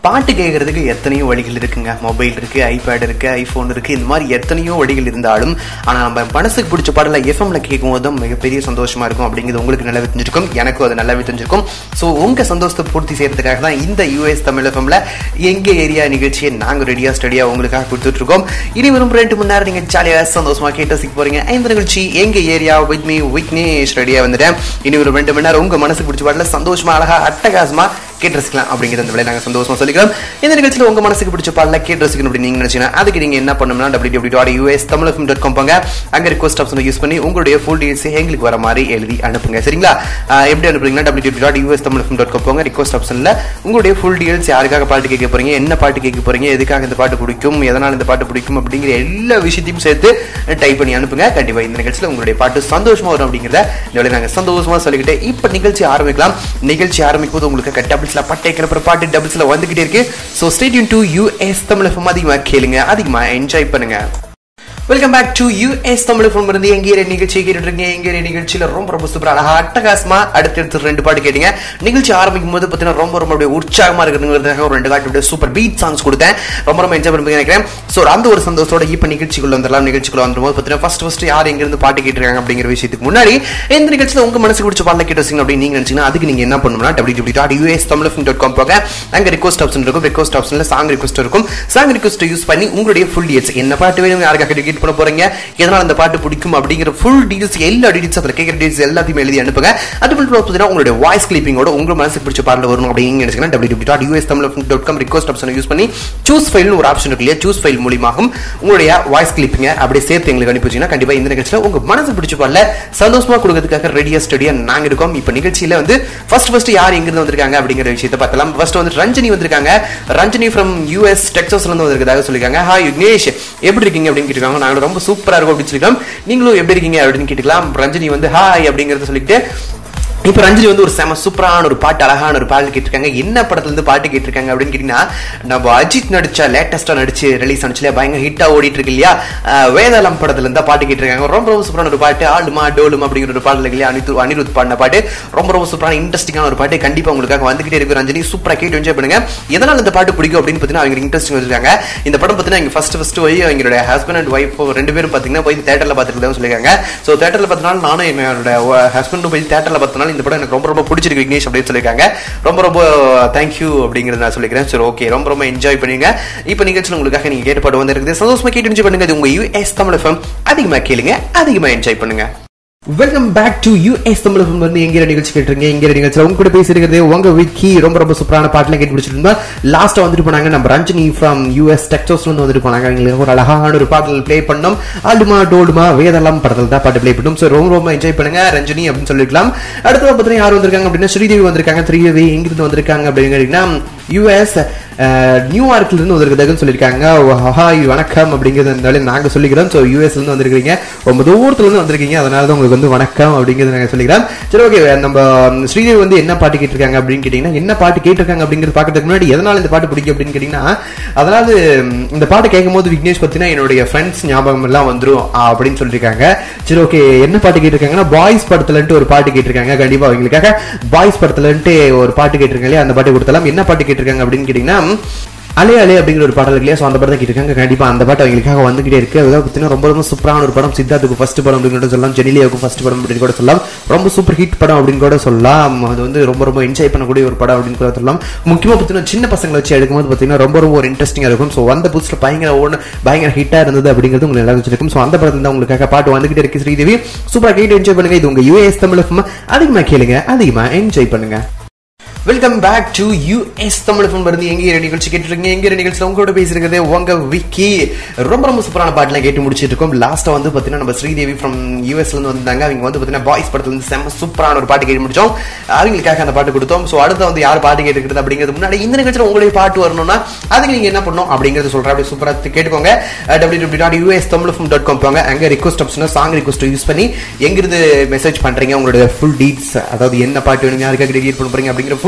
பாட்டு கேட்கறதுக்கு எத்தனையோ வழிகள் இருக்குங்க மொபைல் இருக்கு ஐபேட் இருக்கு ஐபோன் இருக்கு இந்த மாதிரி எத்தனையோ வழிகள் இருந்தாலும் ஆனா நம்ம மனசுக்கு பிடிச்ச பாடல எஃப்எம்ல கேட்கும் போது தான் மிகப்பெரிய சந்தோஷமா இருக்கும் அப்படிங்கிறது உங்களுக்கு நல்லாவே தெரிஞ்சிருக்கும் எனக்கும் அது நல்லாவே தெரிஞ்சிருக்கும் ஸோ உங்க சந்தோஷத்தை பூர்த்தி செய்யறதுக்காக தான் இந்த யூஎஸ் தமிழ் எஃப்எம்ல எங்க ஏரியா நிகழ்ச்சியை நாங்க ரெடியா ஸ்டடியா உங்களுக்காக கொடுத்துட்டு இருக்கோம் இனி வரும் ரெண்டு மணி நேரம் நீங்க ஜாலியா சந்தோஷமா கேட்டு ரசிக்க போறீங்க இந்த நிகழ்ச்சி எங்க ஏரியா வித் மீ விக்னேஷ் ரெடியா வந்துட்டேன் இனி ஒரு ரெண்டு மணி நேரம் உங்க மனசுக்கு பிடிச்ச பாடல சந்தோஷமா அழகா அட்டகாசமா கேட்டு ரசிக்கலாம் அப்படிங்கிற அந்த வேலையை நாங்கள் சந்தோஷமா சொல்லிக்கிறோம் இந்த நிகழ்ச்சியில் உங்க மனசுக்கு பிடிச்ச பாடல கேட்டு ரசிக்கணும் அப்படின்னு நீங்க நினைச்சீங்கன்னா அதுக்கு நீங்க என்ன பண்ணணும்னா W W dot US Tamil dot com போங்க அங்க ரிக்வஸ்ட் ஆப்ஷன் யூஸ் பண்ணி உங்களுடைய ஃபுல் டீல்ஸ் எங்களுக்கு வர மாதிரி எழுதி அனுப்புங்க சரிங்களா ஆஹ் எப்படி அனுப்புறீங்கன்னா W W dot US Tamil dot com போங்க ரிக்வஸ்ட் ஆப்ஷன்ல உங்களுடைய ஃபுல் டீல்ஸ் யாருக்காக பாட்டு கேட்க போறீங்க என்ன பாட்டு கேட்க போறீங்க எதுக்காக இந்த பாட்டு பிடிக்கும் எதனால் இந்த பாட்டு பிடிக்கும் அப்படிங்கிற எல்லா விஷயத்தையும் சேர்த்து டைப் பண்ணி அனுப்புங்க கண்டிப்பா இந்த நிகழ்ச்சியில் உங்களுடைய பாட்டு சந்தோஷமா வரும் அப்படிங்கிறத இந்த வேலையை நாங்கள் சந்தோஷமா சொல்லிக்கிட்டு இப்போ நிகழ்ச்சி ஆரம்பிக்கலாம் நிகழ்ச்சி ஆரம்பிக்கும் போது உங்களுக்கு டபுள்ஸ்ல பட்டை கிளப்புற பாட்டு டபுள்ஸ்ல வந்துகிட்டே இருக்கு so stadium to US Tamil FM அதிகமாக கேளுங்க அதிகமாக என்ஜாய் பண்ணுங்க welcome back to US Tamil phone இருந்து எங்கேற நிகழ்ச்சி கேட்டுட்டு இருக்கீங்க எங்கேற நிகழ்ச்சியில ரொம்ப ரொம்ப சூப்பரா அழகா அட்டகாசமா அடுத்தடுத்து ரெண்டு பாட்டு கேட்டீங்க நிகழ்ச்சி ஆரம்பிக்கும் போது பார்த்தீங்கன்னா ரொம்ப ரொம்ப அப்படியே உற்சாகமா இருக்கிறதுங்கிறதுக்காக ஒரு ரெண்டு காட்டு அப்படியே சூப்பர் பீட் சாங்ஸ் கொடுத்தேன் ரொம்ப ரொம்ப என்ஜாய் பண்ணி நினைக்கிறேன் ஸோ அந்த ஒரு சந்தோஷத்தோட இப்போ நிகழ்ச்சிக்குள்ள வந்துடலாம் நிகழ்ச்சிக்குள்ள வந்துரும்போது பார்த்தீங்கன்னா ஃபர்ஸ்ட் ஃபர்ஸ்ட் யார் எங்கிருந்து பாட்டு கேட்டிருக்காங்க அப்படிங்கிற விஷயத்துக்கு முன்னாடி இந்த நிகழ்ச்சியில் உங்க மனசுக்கு பிடிச்ச பாடல கேட்டு வச்சிங்க அப்படின்னு நீங்க நினைச்சீங்கன்னா அதுக்கு நீங்க என்ன பண்ணணும்னா W W dot US Tamil dot com போக அங்க ரிக்வஸ்ட் ஆப்ஷன் இருக்கும் ரிக்வஸ்ட் ஆப்ஷன்ல சாங் ரிக்வஸ்ட் இருக்கும் சாங் ரிக்வஸ்ட் யூஸ் பண்ணி உங்களுடைய ஃபுல் டீல்ஸ் என்ன பாட்டு வேணும் யாருக்காக டிக்கெட் பண்ண போறீங்க எதனால அந்த பாட்டு பிடிக்கும் அப்படிங்கிற ஃபுல் டீல்ஸ் எல்லா டீல்ஸ் அதில் கேட்குற டீல்ஸ் எல்லாத்தையும் எழுதி அனுப்புங்க அது மட்டும் பார்த்தீங்கன்னா உங்களுடைய வாய்ஸ் கிளிப்பிங்கோட உங்க மனசுக்கு பிடிச்ச பாடல வரும் அப்படின்னு நினைச்சீங்கன்னா W W dot US Tamil dot com request option use பண்ணி சூஸ் ஃபைல்னு ஒரு ஆப்ஷன் இருக்கு இல்லையா சூஸ் ஃபைல் மூலியமாகவும் உங்களுடைய வாய்ஸ் கிளிப்பிங்க அப்படியே சேர்த்து எங்களுக்கு அனுப்பி வச்சீங்கன்னா கண்டிப்பா இந்த நிகழ்ச்சியில் உங்க மனசு பிடிச்ச பாடல சந்தோஷமா கொடுக்கறதுக்காக ரெடியா ஸ்டடியா நாங்க இருக்கோம் இப்போ நிகழ்ச்சியில வந்து ஃபர்ஸ்ட் ஃபர்ஸ்ட் யார் எங்கிருந்து வந்திருக்காங்க அப்படிங்கிற விஷயத்தை பார்த்தலாம் ஃபர்ஸ்ட் வந்து ரஞ்சனி வந்திருக்காங்க ரஞ்சனி ஃப்ரம் யூஎஸ் டெக்ஸஸ்ல இருந்து வந்திருக்கதாக சொல்லிருக்காங்க ஹாய் யுக்னேஷ் எப்படி இருக்கீங்க அப்படின்னு கேட்டிருக்காங்க நாங்க ரொம்ப சூப்பரா இருக்கும் அப்படின்னு சொல்லிக்கலாம் நீங்களும் எப்படி இருக்கீங்க அப்படின்னு கேட்டுக்கலாம் ரஞ்சனி வந்து ஹாய் அப்படிங்கறத சொல்லிட்டு இப்போ ரஞ்சினி வந்து ஒரு செம சூப்பரான ஒரு பாட்டு அழகான ஒரு பாட்டு கேட்டிருக்காங்க என்ன படத்துல இருந்து பாட்டு கேட்டிருக்காங்க அப்படின்னு கேட்டீங்கன்னா நம்ம அஜித் நடிச்ச லேட்டஸ்டா நடிச்சு ரிலீஸ் ஆனிச்சு இல்லையா பயங்கர ஹிட்டா ஓடிட்டு இருக்கு இல்லையா அஹ் வேதாளம் படத்துல இருந்தா பாட்டு கேட்டிருக்காங்க ரொம்ப ரொம்ப சூப்பரான ஒரு பாட்டு ஆளுமா டோலுமா அப்படிங்கிற ஒரு பாடல் இருக்கு இல்லையா அனிருத் அனிருத் பாடின பாட்டு ரொம்ப ரொம்ப சூப்பரான இன்ட்ரெஸ்டிங்கான ஒரு பாட்டு கண்டிப்பா உங்களுக்காக வந்துகிட்டே இருக்கு ரஞ்சனி சூப்பரா கேட்டு என்ஜாய் பண்ணுங்க எதனால இந்த பாட்டு பிடிக்கும் அப்படின்னு பார்த்தீங்கன்னா அவங்க இன்ட்ரெஸ்டிங் வச்சிருக்காங்க இந்த படம் பார்த்தீங்கன்னா இங்க ஃபர்ஸ்ட் ஃபர்ஸ்ட் போய் அவங்களுடைய ஹஸ்பண்ட் அண்ட் ஒய்ஃப் ரெண்டு பேரும் பார்த்தீங்கன்னா போய் தேட்டர்ல பார்த்துட்டு சொல்லியிருக்காங்க ஸோ தேட்டர்ல பார்த்தனால நானும் என்னோட ஹஸ்பண்டும் போய் தேட்டர்ல பார்த்தனால இந்த படம் எனக்கு ரொம்ப ரொம்ப பிடிச்சிருக்கு விக்னேஷ் அப்படின்னு சொல்லியிருக்காங்க ரொம்ப ரொம்ப தேங்க்யூ அப்படிங்கிறத நான் சொல்லிக்கிறேன் சரி ஓகே ரொம்ப ரொம்ப என்ஜாய் பண்ணுங்க இப்போ நிகழ்ச்சியில் உங்களுக்காக நீங்க கேட்டு பாட்டு வந்திருக்குது சந்தோஷமா கேட்டு என்ஜாய் பண்ணுங்க இது உங்க யூஎஸ் தமிழ் எஃப்எம் அதிகமா கேளுங்க அதிகமா என்ஜாய் பண்ணுங்க welcome back to US Tamil FM வந்து எங்கிற நிகழ்ச்சி கேட்டுருங்க எங்கிற நிகழ்ச்சியில் உங்க கூட பேசியிருக்கிறது உங்க விக்கி ரொம்ப ரொம்ப சூப்பரான பாட்டுலாம் கேட்டு பிடிச்சிட்டு இருந்தா லாஸ்டா வந்துட்டு போனாங்க நம்ம ரஞ்சனி ஃப்ரம் யூஎஸ் டெக்ஸோஸ்ல இருந்து வந்துட்டு போனாங்க எங்களுக்கு ஒரு அழகான ஒரு பாடல் ப்ளே பண்ணோம் ஆடுமா டோடுமா வேதெல்லாம் படத்தில் தான் பாட்டு ப்ளே பண்ணோம் ஸோ ரொம்ப ரொம்ப என்ஜாய் பண்ணுங்க ரஞ்சனி அப்படின்னு சொல்லிருக்கலாம் அடுத்து பார்த்தீங்கன்னா யார் வந்திருக்காங்க அப்படின்னா ஸ்ரீதேவி வந்திருக்காங்க ஸ்ரீதேவி எங்கிருந்து வந்திருக்காங்க அப்படின்னு கேட்டீங்கன்னா யூஎஸ் நியூயார்க்ல இருந்து வந்திருக்கிறதுன்னு சொல்லியிருக்காங்க ஹாய் வணக்கம் அப்படிங்கிறதுனால நாங்க சொல்லிக்கிறோம் ஸோ யூஎஸ்ல இருந்து வந்திருக்கீங்க ரொம்ப தூரத்துல இருந்து வந்திருக்கீங்க அதனால தான் உங்களுக்கு வந்து வணக்கம் அப்படிங்கிறத நாங்க சொல்லிக்கிறோம் சரி ஓகே நம்ம ஸ்ரீதேவி வந்து என்ன பாட்டு கேட்டிருக்காங்க அப்படின்னு கேட்டீங்கன்னா என்ன பாட்டு கேட்டிருக்காங்க அப்படிங்கிறது பார்க்கறதுக்கு முன்னாடி எதனால இந்த பாட்டு பிடிக்கும் அப்படின்னு கேட்டீங்கன்னா அதாவது இந்த பாட்டு கேட்கும் போது விக்னேஷ் பத்தினா என்னுடைய ஃப்ரெண்ட்ஸ் ஞாபகம் எல்லாம் வந்துரும் அப்படின்னு சொல்லியிருக்காங்க சரி ஓகே என்ன பாட்டு கேட்டிருக்காங்கன்னா பாய்ஸ் படத்துலன்ட்டு ஒரு பாட்டு கேட்டிருக்காங்க கண்டிப்பா அவங்களுக்காக பாய்ஸ் படத்துலன்ட்டு ஒரு பாட்டு கேட்டிருக்காங்க இல்லையா அந்த பாட்டு கொடுத்தலாம் என்ன பாட்டு கேட்டிருக்காங்க அப்படின்னு கேட்டீங்கன்னா அலே அலே அப்படிங்கிற ஒரு பாடல் இல்லையா ஸோ அந்த படத்தை கேட்டிருக்காங்க கண்டிப்பா அந்த பாட்டு அவங்களுக்காக வந்துகிட்டே இருக்கு அதாவது பார்த்தீங்கன்னா ரொம்ப ரொம்ப சூப்பரான ஒரு படம் சித்தார்த்துக்கு ஃபர்ஸ்ட் படம் அப்படின்னு கூட சொல்லலாம் ஜெனிலியாவுக்கு ஃபர்ஸ்ட் படம் அப்படின்னு கூட சொல்லலாம் ரொம்ப சூப்பர் ஹிட் படம் அப்படின்னு கூட சொல்லலாம் அது வந்து ரொம்ப ரொம்ப என்ஜாய் பண்ணக்கூடிய ஒரு படம் அப்படின்னு கூட சொல்லலாம் முக்கியமாக பார்த்தீங்கன்னா சின்ன பசங்களை வச்சு எடுக்கும்போது பார்த்தீங்கன்னா ரொம்ப ரொம்ப ஒரு இன்ட்ரெஸ்டிங்காக இருக்கும் ஸோ அந்த புதுசில் பயங்கர ஓட பயங்கர ஹிட்டாக இருந்தது அப்படிங்கிறது உங்களுக்கு நல்லா வச்சிருக்கும் ஸோ அந்த படத்தில் தான் உங்களுக்காக பாட்டு வந்துகிட்டே இருக்கு ஸ்ரீதேவி சூப்பராக கேட்டு என்ஜாய் பண்ணுங்க இது உங்க யூஎஸ் தமிழ் அதிகமாக கேளுங்க அதிகமாக என்ஜாய் பண்ணுங்க welcome back to US Tamil phone மருந்து எங்க நிகழ்ச்சி கேட்டுருக்கீங்க எங்க நிகழ்ச்சியில் உங்களோட பேசிருக்கிறது உங்க விக்கி ரொம்ப ரொம்ப சூப்பரான பாட்டுலாம் கேட்டு முடிச்சிட்டு இருக்கோம் லாஸ்டா வந்து பாத்தீங்கன்னா நம்ம ஸ்ரீதேவி ஃப்ரம் யூஎஸ்ல இருந்து வந்தாங்க அவங்க வந்து பாத்தீங்கன்னா பாய்ஸ் படத்துல இருந்து செம்ம சூப்பரான ஒரு பாட்டு கேட்டு முடிச்சோம் அவங்களுக்காக அந்த பாட்டு கொடுத்தோம் ஸோ அடுத்து வந்து யார் பாட்டு கேட்டுக்கிறது அப்படிங்கிறது முன்னாடி இந்த நிகழ்ச்சியில் உங்களுடைய பாட்டு வரணும்னா அதுக்கு நீங்க என்ன பண்ணணும் அப்படிங்கிறது சொல்றேன் அப்படியே சூப்பராக கேட்டுக்கோங்க W W dot US Tamil phone dot com போங்க அங்க request option song request use பண்ணி எங்கிருந்து மெசேஜ் பண்றீங்க உங்களுடைய ஃபுல் டீட்ஸ் அதாவது என்ன பாட்டு வேணும் யாருக்காக டெடிகேட் பண்ண போறீங்க அப்படிங்கிற ஃபுல்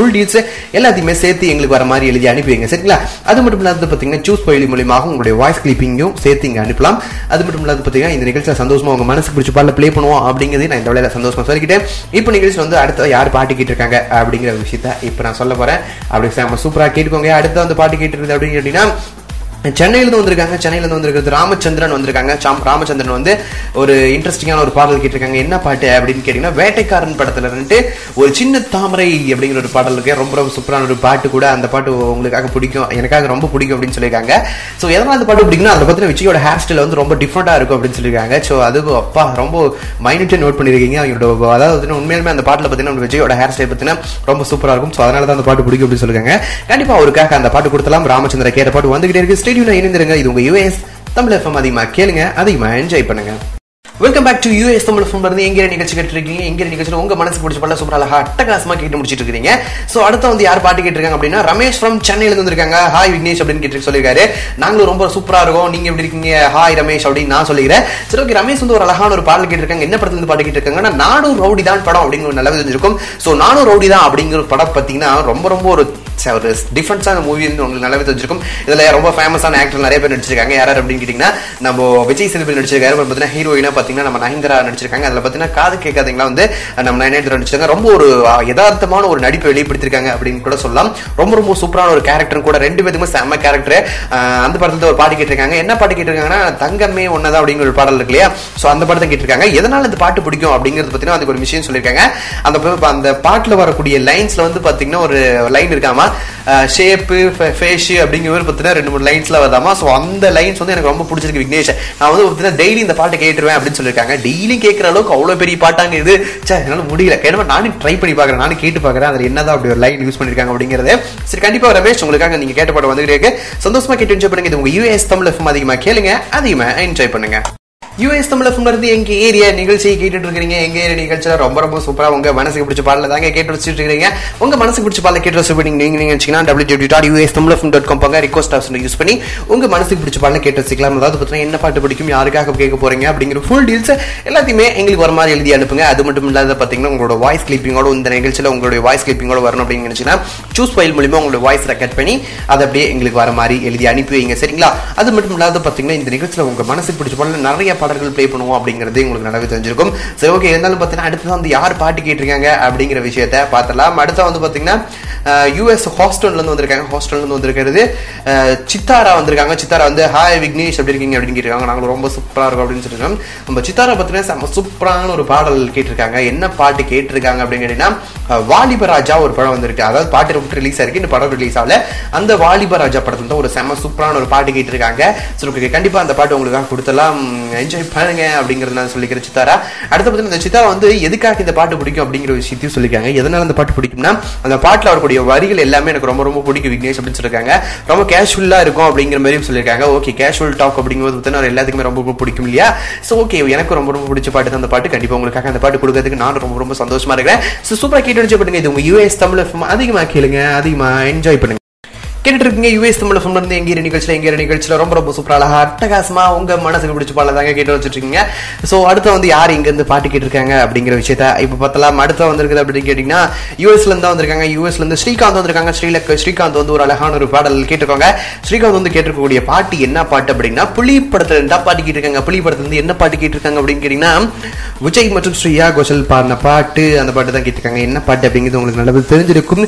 ஃபுல் டீல்ஸ் எல்லாத்தையுமே சேர்த்து எங்களுக்கு வர மாதிரி எழுதி அனுப்பி வைங்க சரிங்களா அது மட்டும் இல்லாத பார்த்தீங்கன்னா சூஸ் பயிலி மூலியமாக உங்களுடைய வாய்ஸ் கிளிப்பிங்கும் சேர்த்து இங்கே அனுப்பலாம் அது மட்டும் இல்லாத பார்த்தீங்கன்னா இந்த நிகழ்ச்சியில் சந்தோஷமா உங்க மனசுக்கு பிடிச்ச பாடல ப்ளே பண்ணுவோம் அப்படிங்கிறது நான் இந்த வேலையில சந்தோஷமா சொல்லிக்கிட்டேன் இப்போ நிகழ்ச்சி வந்து அடுத்த யார் பாட்டு கேட்டிருக்காங்க அப்படிங்கிற விஷயத்த இப்போ நான் சொல்ல போறேன் அப்படி நம்ம சூப்பரா கேட்டுக்கோங்க அடுத்த வந்து பாட்டு கேட்டிருக்குது அப்படின்னு கேட்டீங்கன்னா சென்னையிலிருந்து வந்திருக்காங்க சென்னையிலிருந்து வந்திருக்கிறது ராமச்சந்திரன் வந்திருக்காங்க சாம் ராமச்சந்திரன் வந்து ஒரு இன்ட்ரெஸ்டிங்கான ஒரு பாடல் கேட்டிருக்காங்க என்ன பாட்டு அப்படின்னு கேட்டீங்கன்னா வேட்டைக்காரன் படத்துல இருந்து ஒரு சின்ன தாமரை அப்படிங்கிற ஒரு பாடல் இருக்கு ரொம்ப ரொம்ப சூப்பரான ஒரு பாட்டு கூட அந்த பாட்டு உங்களுக்காக பிடிக்கும் எனக்காக ரொம்ப பிடிக்கும் அப்படின்னு சொல்லியிருக்காங்க ஸோ எதனால் அந்த பாட்டு பிடிக்கும்னா அதை பத்தின விஜயோட ஹேர் ஸ்டைல் வந்து ரொம்ப டிஃப்ரெண்டா இருக்கும் அப்படின்னு சொல்லியிருக்காங்க ஸோ அது அப்பா ரொம்ப மைனூட்டா நோட் பண்ணிருக்கீங்க அவங்களோட அதாவது பார்த்தீங்கன்னா உண்மையிலுமே அந்த பாட்டில் பார்த்தீங்கன்னா விஜயோட ஹேர் ஸ்டைல் பார்த்தீங்கன்னா ரொம்ப சூப்பரா இருக்கும் ஸோ அதனால தான் அந்த பாட்டு பிடிக்கும் அப்படின்னு சொல்லியிருக்காங்க கண்டிப்பா அவருக்காக அந்த பாட்டு கொடுத்தலாம் ராமச்சந்திர கேட்ட பாட்டு வந்துகிட்டே இருக்கு ஸ்டேடியூல இணைந்திருங்க இது உங்க யூஎஸ் தமிழ் எஃப்எம் அதிகமா கேளுங்க அதிகமா என்ஜாய் பண்ணுங்க welcome back to US Tamil phone இருந்து எங்க நிகழ்ச்சி கேட்டுருக்கீங்க எங்க நிகழ்ச்சியில் உங்க மனசுக்கு பிடிச்ச பாடல சூப்பர் அழகா அட்டகாசமா கேட்டு முடிச்சிட்டு இருக்கீங்க சோ அடுத்து வந்து யார் பாட்டு கேட்டிருக்காங்க அப்படின்னா ரமேஷ் ஃப்ரம் சென்னையில இருந்து வந்திருக்காங்க ஹாய் விக்னேஷ் அப்படின்னு கேட்டு சொல்லியிருக்காரு நாங்களும் ரொம்ப சூப்பரா இருக்கோம் நீங்க எப்படி இருக்கீங்க ஹாய் ரமேஷ் அப்படின்னு நான் சொல்லிக்கிறேன் சரி ஓகே ரமேஷ் வந்து ஒரு அழகான ஒரு பாடல் கேட்டிருக்காங்க என்ன படத்துல இருந்து பாட்டு கேட்டிருக்காங்கன்னா நானும் ரவுடி தான் படம் அப்படிங்கிற ஒரு நல்லா தெரிஞ்சிருக்கும் சோ நானும் ரவுடி தான் அப்படிங்கிற ஒரு படம் பார்த்தீங்கன்னா ரொம்ப ரொம்ப ஒரு ஒரு டிஃப்ரென்ஸான மூவி வந்து உங்களுக்கு நல்லாவே தெரிஞ்சிருக்கும் இதுல ரொம்ப ஃபேமஸான ஆக்டர் நிறைய பேர் நடிச்சிருக்காங்க யார் அப்படின்னு கேட்டீங்கன்னா நம்ம விஜய் சேதுபதி நடிச்சிருக்காரு அப்புறம் பார்த்தீங்கன்னா ஹீரோயினா பார்த்தீங்கன்னா நம்ம நயன்தரா நடிச்சிருக்காங்க அதுல பார்த்தீங்கன்னா காது கேட்காதீங்களா வந்து நம்ம நயன்தரா நடிச்சிருக்காங்க ரொம்ப ஒரு யதார்த்தமான ஒரு நடிப்பை வெளிப்படுத்திருக்காங்க அப்படின்னு கூட சொல்லலாம் ரொம்ப ரொம்ப சூப்பரான ஒரு கேரக்டர் கூட ரெண்டு பேருக்குமே செம்ம கேரக்டர் அந்த படத்துல ஒரு பாட்டு கேட்டிருக்காங்க என்ன பாட்டு கேட்டிருக்காங்கன்னா தங்கமே ஒன்னதா அப்படிங்கிற ஒரு பாடல் இருக்கு இல்லையா ஸோ அந்த படத்தை கேட்டிருக்காங்க எதனால இந்த பாட்டு பிடிக்கும் அப்படிங்கிறது பார்த்தீங்கன்னா அதுக்கு ஒரு விஷயம் சொல்லியிருக்காங்க அந்த அந்த பாட்டில் வரக்கூடிய லைன்ஸ்ல வந்து பார்த்தீங்கன்னா ஒரு லைன் இருக்காமா ஷேப்பு ஃபேஷு அப்படிங்கிற மாதிரி பார்த்தீங்கன்னா ரெண்டு மூணு லைன்ஸ்ல வருதாமா ஸோ அந்த லைன்ஸ் வந்து எனக்கு ரொம்ப பிடிச்சிருக்கு விக்னேஷ் நான் வந்து பார்த்தீங்கன்னா டெய்லி இந்த பாட்டை கேட்டுருவேன் அப்படின்னு சொல்லியிருக்காங்க டெய்லி கேட்குற அளவுக்கு அவ்வளோ பெரிய பாட்டாங்க இது சே என்னால் முடியல கேட்டு நானும் ட்ரை பண்ணி பார்க்குறேன் நானும் கேட்டு பார்க்குறேன் அதில் என்னதான் அப்படி ஒரு லைன் யூஸ் பண்ணியிருக்காங்க அப்படிங்கிறது சரி கண்டிப்பாக ரமேஷ் உங்களுக்காக நீங்கள் கேட்ட பாடம் வந்துகிட்டே இருக்கு சந்தோஷமா கேட்டு என்ஜாய் பண்ணுங்க இது உங்க யூஎஸ் தமிழ் எஃப்எம் அதிகமாக கேளுங்க அதிகமாக என்ஜாய் பண்ணுங்க யூஎஸ் தமிழ் எஃப்எம்ல இருந்து எங்க ஏரியா நிகழ்ச்சியை கேட்டுட்டு இருக்கீங்க எங்க ஏரியா நிகழ்ச்சியில ரொம்ப ரொம்ப சூப்பரா உங்க மனசுக்கு பிடிச்ச பாடல தாங்க கேட்டு வச்சுட்டு இருக்கீங்க உங்க மனசுக்கு பிடிச்ச பாடல கேட்டு வச்சு நீங்க நீங்க நினைச்சீங்கன்னா W W dot US Tamil FM dot com போங்க ரிக்வஸ்ட் ஆப்ஷன் யூஸ் பண்ணி உங்க மனசுக்கு பிடிச்ச பாடல கேட்டு வச்சுக்கலாம் அதாவது பார்த்தீங்கன்னா என்ன பாட்டு பிடிக்கும் யாருக்காக கேட்க போறீங்க அப்படிங்கிற ஃபுல் டீல்ஸ் எல்லாத்தையுமே எங்களுக்கு வர மாதிரி எழுதி அனுப்புங்க அது மட்டும் இல்லாத பார்த்தீங்கன்னா உங்களோட வாய்ஸ் கிளிப்பிங்கோட இந்த நிகழ்ச்சியில் உங்களுடைய வாய்ஸ் கிளிப்பிங்கோட வரணும் அப்படின்னு நினைச்சீங்கன்னா சூஸ் ஃபைல் மூலியமா உங்களோட வாய்ஸ் ரெக்கார்ட் பண்ணி அதை அப்படியே எங்களுக்கு வர மாதிரி எழுதி அனுப்பி வைங்க சரிங்களா அது மட்டும் இல்லாத பார்த்தீங்கன்னா இந்த நிகழ்ச்சியில் உங்க மனசுக்கு பிடிச்ச பாடல நிறைய பாடல்கள் ப்ளே பண்ணுவோம் அப்படிங்கிறது உங்களுக்கு நல்லாவே தெரிஞ்சிருக்கும் சரி ஓகே இருந்தாலும் பார்த்தீங்கன்னா அடுத்து வந்து யார் பாட்டு கேட்டிருக்காங்க அப்படிங்கிற விஷயத்த பார்த்துலாம் அடுத்த வந்து பார்த்தீங்கன்னா யூஎஸ் ஹாஸ்டல்ல இருந்து வந்திருக்காங்க ஹாஸ்டல்ல இருந்து வந்திருக்கிறது சித்தாரா வந்திருக்காங்க சித்தாரா வந்து ஹாய் விக்னேஷ் எப்படி இருக்கீங்க அப்படின்னு கேட்டிருக்காங்க நாங்கள் ரொம்ப சூப்பராக இருக்கும் அப்படின்னு சொல்லியிருக்கோம் நம்ம சித்தாரா பார்த்தீங்கன்னா செம்ம சூப்பரான ஒரு பாடல் கேட்டிருக்காங்க என்ன பாட்டு கேட்டிருக்காங்க அப்படின்னு கேட்டீங்கன்னா வாலிபராஜா ஒரு படம் வந்திருக்கு அதாவது பாட்டு விட்டு ரிலீஸ் ஆயிருக்கு இந்த படம் ரிலீஸ் ஆகல அந்த வாலிபராஜா படத்துல தான் ஒரு செம்ம சூப்பரான ஒரு பாட்டு கேட்டிருக்காங்க ஸோ கண்டிப்பாக அந்த பாட்டு உங்களுக்காக கொடுத்தலாம் என்ஜாய் பண்ணுங்க அப்படிங்கிறது நான் சொல்லிக்கிறேன் சித்தாரா அடுத்து பார்த்தீங்கன்னா இந்த சித்தாரா வந்து எதுக்காக இந்த பாட்டு பிடிக்கும் அப்படிங்கிற விஷயத்தையும் சொல்லியிருக்காங்க எதனால அந்த பாட்டு பிடிக்கும்னா அந்த பாட்டில் வரக்கூடிய வரிகள் எல்லாமே எனக்கு ரொம்ப ரொம்ப பிடிக்கும் விக்னேஷ் அப்படின்னு சொல்லியிருக்காங்க ரொம்ப கேஷுவலாக இருக்கும் அப்படிங்கிற மாதிரியும் சொல்லியிருக்காங்க ஓகே கேஷுவல் டாக் அப்படிங்கிறது பார்த்தீங்கன்னா எல்லாத்துக்குமே ரொம்ப ரொம்ப பிடிக்கும் இல்லையா ஸோ ஓகே எனக்கு ரொம்ப ரொம்ப பிடிச்ச பாட்டு தான் அந்த பாட்டு கண்டிப்பாக உங்களுக்காக அந்த பாட்டு கொடுக்கறதுக்கு நான் ரொம்ப ரொம்ப சந்தோஷமா இருக்கிறேன் ஸோ சூப்பராக கேட்டு என்ஜாய் பண்ணுங்க இது உங்க யூஎஸ் தமிழ் அதிகமாக கேளுங்க அதிகமாக என்ஜாய் பண்ணுங்க கேட்டுட்டு இருக்கீங்க யூஎஸ் தமிழ் ஃபோன் இருந்து எங்க நிகழ்ச்சியில் எங்க நிகழ்ச்சியில் ரொம்ப ரொம்ப சூப்பரா அழகா அட்டகாசமா உங்க மனசுக்கு பிடிச்ச பாடல தாங்க கேட்டு வச்சுட்டு இருக்கீங்க ஸோ அடுத்து வந்து யார் இங்க இருந்து பாட்டு கேட்டிருக்காங்க அப்படிங்கிற விஷயத்த இப்போ பார்த்தலாம் அடுத்து வந்திருக்குது அப்படின்னு கேட்டீங்கன்னா யூஎஸ்ல இருந்து வந்திருக்காங்க யூஎஸ்ல இருந்து ஸ்ரீகாந்த் வந்திருக்காங்க ஸ்ரீலக் ஸ்ரீகாந்த் வந்து ஒரு அழகான ஒரு பாடல் கேட்டிருக்காங்க ஸ்ரீகாந்த் வந்து கேட்டிருக்கக்கூடிய பாட்டு என்ன பாட்டு அப்படின்னா புலி படத்துல இருந்தா பாட்டு கேட்டிருக்காங்க புலி படத்துல இருந்து என்ன பாட்டு கேட்டிருக்காங்க அப்படின்னு கேட்டீங்கன்னா விஜய் மற்றும் ஸ்ரீயா கோஷல் பாடின பாட்டு அந்த பாட்டு தான் கேட்டிருக்காங்க என்ன பாட்டு அப்படிங்கிறது உங்களுக்கு நல்லா தெரிஞ்சிருக்கும்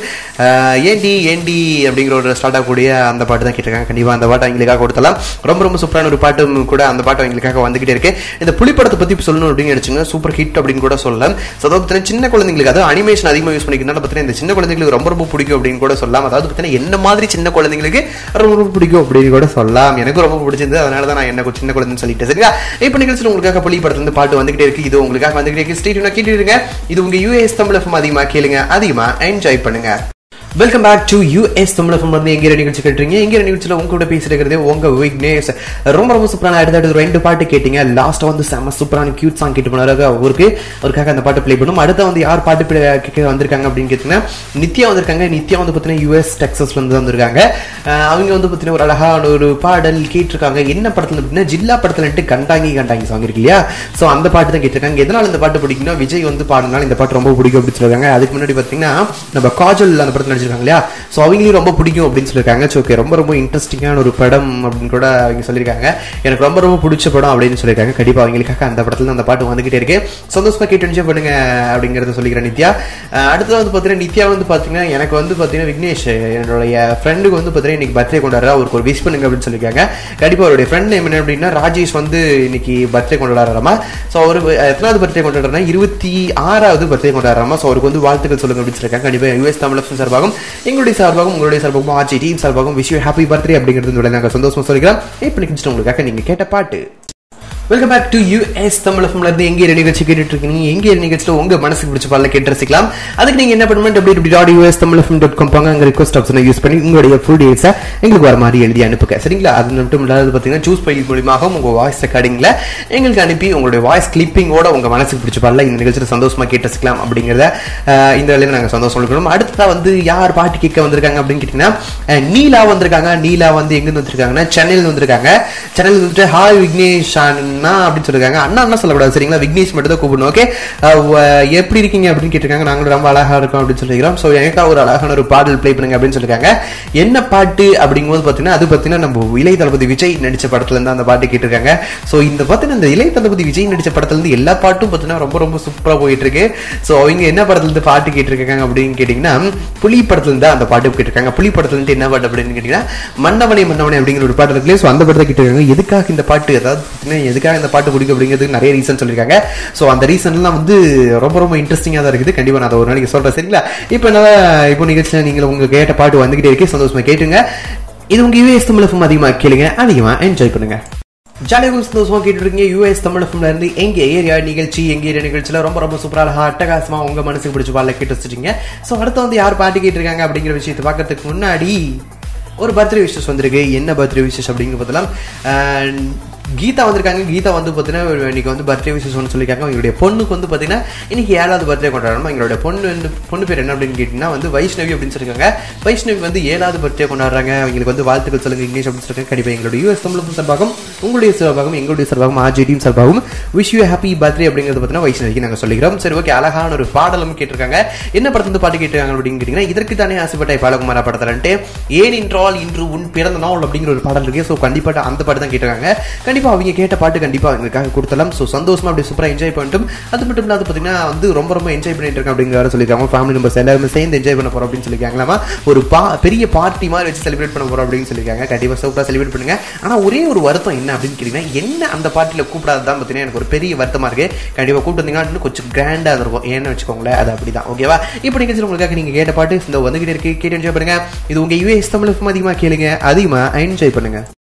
ஏண்டி ஏண்டி அப்படிங்கிற ஒரு ஸ்டார்ட் ஆகக்கூடிய அந்த பாட்டு தான் கேட்டிருக்காங்க கண்டிப்பாக அந்த பாட்டு அவங்களுக்காக கொடுத்தலாம் ரொம்ப ரொம்ப சூப்பரான ஒரு பாட்டு கூட அந்த பாட்டு அவங்களுக்காக வந்துகிட்டே இருக்கு இந்த புலிப்படத்தை பற்றி சொல்லணும் அப்படின்னு நினைச்சுங்க சூப்பர் ஹிட் அப்படின்னு கூட சொல்லலாம் ஸோ அதாவது பார்த்தீங்கன்னா சின்ன குழந்தைங்களுக்கு அதாவது அனிமேஷன் அதிகமாக யூஸ் பண்ணிக்கிறதுனால பார்த்தீங்கன்னா இந்த சின்ன குழந்தைங்களுக்கு ரொம்ப ரொம்ப பிடிக்கும் அப்படின்னு கூட சொல்லலாம் அதாவது பார்த்தீங்கன்னா என்ன மாதிரி சின்ன குழந்தைங்களுக்கு ரொம்ப ரொம்ப பிடிக்கும் அப்படின்னு கூட சொல்லலாம் எனக்கு ரொம்ப பிடிச்சிருந்து அதனால தான் நான் என்ன சின்ன குழந்தைன்னு சொல்லிட்டு சரியா இப்போ நிகழ்ச்சியில் உங்களுக்காக புலி படத்துல பாட்டு வந்துகிட்டே இருக்கு இது உங்களுக்காக வந்துகிட்டே இருக்கு ஸ்டேட் கேட்டு இருங்க இது உங்க யூஎஸ் தமிழ் எஃப்எம் அதிகமாக கேளுங்க அதிகமாக என்ஜாய் பண்ணுங்க welcome back to US Tamil FM வந்து எங்க நிகழ்ச்சி கேட்டுறீங்க எங்க நிகழ்ச்சியில் உங்க கூட பேசிட்டு உங்க விக்னேஷ் ரொம்ப ரொம்ப சூப்பரான அடுத்த ரெண்டு பாட்டு கேட்டீங்க லாஸ்ட் வந்து செம சூப்பரான கியூட் சாங் கேட்டு போனாரு அவருக்கு அவருக்காக அந்த பாட்டு ப்ளே பண்ணும் அடுத்த வந்து யார் பாட்டு கேட்க வந்திருக்காங்க அப்படின்னு கேட்டீங்கன்னா நித்யா வந்திருக்காங்க நித்யா வந்து பார்த்தீங்கன்னா யூஎஸ் டெக்ஸஸ்ல இருந்து வந்திருக்காங்க அவங்க வந்து பார்த்தீங்கன்னா ஒரு அழகான ஒரு பாடல் கேட்டிருக்காங்க என்ன படத்துல அப்படின்னா ஜில்லா படத்துல கண்டாங்கி கண்டாங்கி சாங் இருக்கு இல்லையா ஸோ அந்த பாட்டு தான் கேட்டிருக்காங்க எதனால இந்த பாட்டு பிடிக்கும்னா விஜய் வந்து பாடினால இந்த பாட்டு ரொம்ப பிடிக்கும் அப்படின்னு சொல்லுவாங்க அதுக்கு முன்னாடி பார்த்தீங்கன்னா நம்ம காஜல் அந்த படத்தில் நடிச்சிருக்காங்க இல்லையா ஸோ அவங்களையும் ரொம்ப பிடிக்கும் அப்படின்னு சொல்லியிருக்காங்க ஸோ ஓகே ரொம்ப ரொம்ப இன்ட்ரெஸ்டிங்கான ஒரு படம் அப்படின்னு கூட அவங்க சொல்லியிருக்காங்க எனக்கு ரொம்ப ரொம்ப பிடிச்ச படம் அப்படின்னு சொல்லியிருக்காங்க கண்டிப்பாக அவங்களுக்காக அந்த படத்துல அந்த பாட்டு வந்துகிட்டே இருக்கு சந்தோஷமா கேட்டு என்ஜாய் பண்ணுங்க அப்படிங்கறத சொல்லிக்கிறேன் நித்யா அஹ் அடுத்தது வந்து பார்த்தீங்கன்னா நித்யா வந்து பார்த்தீங்கன்னா எனக்கு வந்து பார்த்தீங்கன்னா விக்னேஷ் என்னுடைய ஃப்ரெண்டுக்கு வந்து பார்த்தீங்கன்னா இன்னைக்கு பர்த்டே கொண்டாடுறா அவருக்கு ஒரு விஷ் பண்ணுங்க அப்படின்னு சொல்லியிருக்காங்க கண்டிப்பாக அவருடைய ஃப்ரெண்ட் நேம் என்ன அப்படின்னா ராஜேஷ் வந்து இன்னைக்கு பர்த்டே கொண்டாடுறாமா ஸோ அவர் எத்தனாவது பர்த்டே கொண்டாடுறா இருபத்தி ஆறாவது பர்த்டே கொண்டாடுறாமா ஸோ அவருக்கு வந்து வாழ்த்துக்கள் சொல்லுங்க அப்படின்னு சொல்லியிருக்காங்க கண்டிப்பாக யூஎஸ் தமிழ் சார்பாகவும் எங்களுடைய சார்பாகவும் உங்களுடைய சார்பாகவும் ஆட்சி டீம் சார்பாகவும் விஷ் ஹாப்பி பர்த்டே அப்படிங்கிறது நாங்கள் சந்தோஷமா சொல்லிக்கிறோம் இப்போ நினைச்சிட்டு உங்களுக்காக நீங்க கேட்ட பாட்டு welcome back to US Tamil எஃப்எம்ல இருந்து எங்கே நிகழ்ச்சி கேட்டுட்டு இருக்கீங்க எங்கே நிகழ்ச்சியில் உங்க மனசுக்கு பிடிச்ச பாடல கேட்டு ரசிக்கலாம் அதுக்கு நீங்க என்ன பண்ணணும் W W dot US Tamil FM dot com போங்க அங்க ரிக்வஸ்ட் ஆப்ஷனை யூஸ் பண்ணி உங்களுடைய ஃபுல் டீல்ஸை எங்களுக்கு வர மாதிரி எழுதி அனுப்புங்க சரிங்களா அது மட்டும் இல்லாத பார்த்தீங்கன்னா சூஸ் ஃபைல் மூலியமாக உங்க வாய்ஸ் ரெக்கார்டிங்ல எங்களுக்கு அனுப்பி உங்களுடைய வாய்ஸ் கிளிப்பிங்கோட உங்க மனசுக்கு பிடிச்ச பாடல இந்த நிகழ்ச்சியில் சந்தோஷமா கேட்டு ரசிக்கலாம் அப்படிங்கிறத அஹ், இந்த வேலையில நாங்கள் சந்தோஷம் இருக்கணும் அடுத்ததா வந்து யார் பாட்டு கேட்க வந்திருக்காங்க அப்படின்னு கேட்டீங்கன்னா அஹ், நீலா வந்திருக்காங்க நீலா வந்து எங்கிருந்து வந்திருக்காங்கன்னா சென்னையில வந்திருக்காங்க சென்னையில வந்துட்டு ஹாய் விக்னேஷ் அண்ணா அப்படின்னு சொல்லிருக்காங்க அண்ணா அண்ணா சொல்லக்கூடாது சரிங்களா விக்னேஷ் மட்டும் தான் கூப்பிடணும் ஓகே எப்படி இருக்கீங்க அப்படின்னு கேட்டிருக்காங்க நாங்களும் ரொம்ப அழகா இருக்கோம் அப்படின்னு சொல்லிக்கிறோம் ஸோ எனக்கா ஒரு அழகான ஒரு பாடல் ப்ளே பண்ணுங்க அப்படின்னு சொல்லிருக்காங்க என்ன பாட்டு அப்படிங்கும்போது பார்த்தீங்கன்னா அது பார்த்தீங்கன்னா நம்ம இளைய தளபதி விஜய் நடிச்ச படத்துல இருந்து அந்த பாட்டு கேட்டிருக்காங்க ஸோ இந்த பார்த்தீங்கன்னா இந்த இளைய தளபதி விஜய் நடிச்ச படத்துல இருந்து எல்லா பாட்டும் பார்த்தீங்கன்னா ரொம்ப ரொம்ப சூப்பரா போயிட்டு இருக்கு ஸோ அவங்க என்ன படத்துல இருந்து பாட்டு கேட்டிருக்காங்க அப்படின்னு கேட்டிங்கன்னா புலி படத்துல இருந்து அந்த பாட்டு கேட்டிருக்காங்க புலி படத்துல இருந்து என்ன பாட்டு அப்படின்னு கேட்டிங்கன்னா மன்னவனே மன்னவனே அப்படிங்கிற ஒரு பாட்டு இருக்குல்ல ஸோ அந்த படத்தை கேட்டிருக்காங்க எதுக்காக இந்த பாட்டு அதாவது பார்த்தீங்கன்னா எதுக்காக இந்த பாட்டு பிடிக்கும் அப்படிங்கிறதுக்கு நிறைய ரீசன் சொல்லியிருக்காங்க ஸோ அந்த ரீசன்லாம் வந்து ரொம்ப ரொம்ப இன்ட்ரெஸ்டிங்காக தான் இருக்குது கண்டிப்பாக நான் அதை ஒரு நாளைக்கு சொல்கிறேன் சரிங்களா இப்போ என்னால் இப்போ நிகழ்ச்சியில் நீங்கள் உங்க கேட்ட பாட்டு வந்துகிட்டே இருக்கே சந்தோஷமா கேட்டுங்க இது உங்க யூஎஸ் தமிழ் FM அதிகமாக கேளுங்க அதிகமாக என்ஜாய் பண்ணுங்க ஜாலியாக சந்தோஷமா கேட்டு இருக்கீங்க யூஎஸ் தமிழ் எஃப்எம்ல இருந்து எங்க ஏரியா நிகழ்ச்சி எங்க ஏரியா நிகழ்ச்சியில ரொம்ப ரொம்ப சூப்பராக அட்டகாசமா உங்க மனசுக்கு பிடிச்ச பாடல கேட்டு வச்சுட்டீங்க ஸோ அடுத்து வந்து யார் பாட்டு கேட்டிருக்காங்க அப்படிங்கிற விஷயத்தை பார்க்கறதுக்கு முன்னாடி ஒரு பர்த்டே விஷஸ் வந்திருக்கு என்ன பர்த்டே விஷஸ் அப்படிங்கிற பார்த்தலாம் கீதா வந்திருக்காங்க கீதா வந்து பார்த்தீங்கன்னா இன்னைக்கு வந்து பர்த்டே விஷஸ் ஒன்று சொல்லியிருக்காங்க அவங்களுடைய பொண்ணுக்கு வந்து பார்த்தீங்கன்னா இன்னைக்கு ஏழாவது பர்த்டே கொண்டாடணும் எங்களுடைய பொண்ணு வந்து பொண்ணு பேர் என்ன அப்படின்னு கேட்டிங்கன்னா வந்து வைஷ்ணவி அப்படின்னு சொல்லியிருக்காங்க வைஷ்ணவி வந்து ஏழாவது பர்த்டே கொண்டாடுறாங்க அவங்களுக்கு வந்து வாழ்த்துக்கள் சொல்லுங்க இங்கிலீஷ் அப்படின்னு சொல்லியிருக்காங்க கண்டிப்பாக எங்களுடைய யூஎஸ் தமிழ் சார்பாகவும் உங்களுடைய சார்பாகவும் எங்களுடைய சார்பாகவும் ஆர்ஜி டீம் சார்பாகவும் விஷ் யூ ஹாப்பி பர்த்டே அப்படிங்கிறது பார்த்தீங்கன்னா வைஷ்ணவிக்கு நாங்கள் சொல்லிக்கிறோம் சரி ஓகே அழகான ஒரு பாடலும் கேட்டிருக்காங்க என்ன படத்துல பாட்டு கேட்டிருக்காங்க அப்படின்னு கேட்டிங்கன்னா இதற்கு தானே ஆசைப்பட்ட பாலகுமாரா படத்துலன்ட்டு ஏன் இன்றால் இன்று உன் பிறந்த நாள் அப்படிங்கிற ஒரு பாடல் இருக்கு ஸோ கண்டிப்பாக அந்த பாட்டு தான் கேட்டிருக்காங்க கண்டிப்பாக அவங்க கேட்ட பாட்டு கண்டிப்பாக அவங்களுக்காக கொடுத்தலாம் ஸோ சந்தோஷமா அப்படி சூப்பராக என்ஜாய் பண்ணிட்டும் அது மட்டும் இல்லாத பார்த்தீங்கன்னா வந்து ரொம்ப ரொம்ப என்ஜாய் பண்ணிட்டு இருக்கேன் அப்படிங்கிற சொல்லியிருக்காங்க ஃபேமிலி மெம்பர்ஸ் எல்லாருமே சேர்ந்து என்ஜாய் பண்ண போறோம் அப்படின்னு சொல்லியிருக்காங்களாமா ஒரு பா பெரிய பார்ட்டி மாதிரி வச்சு செலிப்ரேட் பண்ண போறோம் அப்படின்னு சொல்லியிருக்காங்க கண்டிப்பாக சூப்பராக செலிப்ரேட் பண்ணுங்க ஆனால் ஒரே ஒரு வருத்தம் என்ன அப்படின்னு கேட்டிங்கன்னா என்ன அந்த பார்ட்டியில் கூப்பிடாது தான் பார்த்தீங்கன்னா எனக்கு ஒரு பெரிய வருத்தமா இருக்கு கண்டிப்பாக கூப்பிட்டு வந்தீங்கன்னா இன்னும் கொஞ்சம் கிராண்டாக இருக்கும் ஏன்னு வச்சுக்கோங்களேன் அது அப்படிதான் ஓகேவா இப்போ நீங்கள் உங்களுக்காக நீங்கள் கேட்ட பாட்டு இந்த வந்துகிட்டே இருக்கு கேட்டு என்ஜாய் பண்ணுங்க இது உங்க யூஎஸ் தமிழ் அதிகமாக கேளுங்க அதிகமாக என்ஜாய் பண்ணுங்க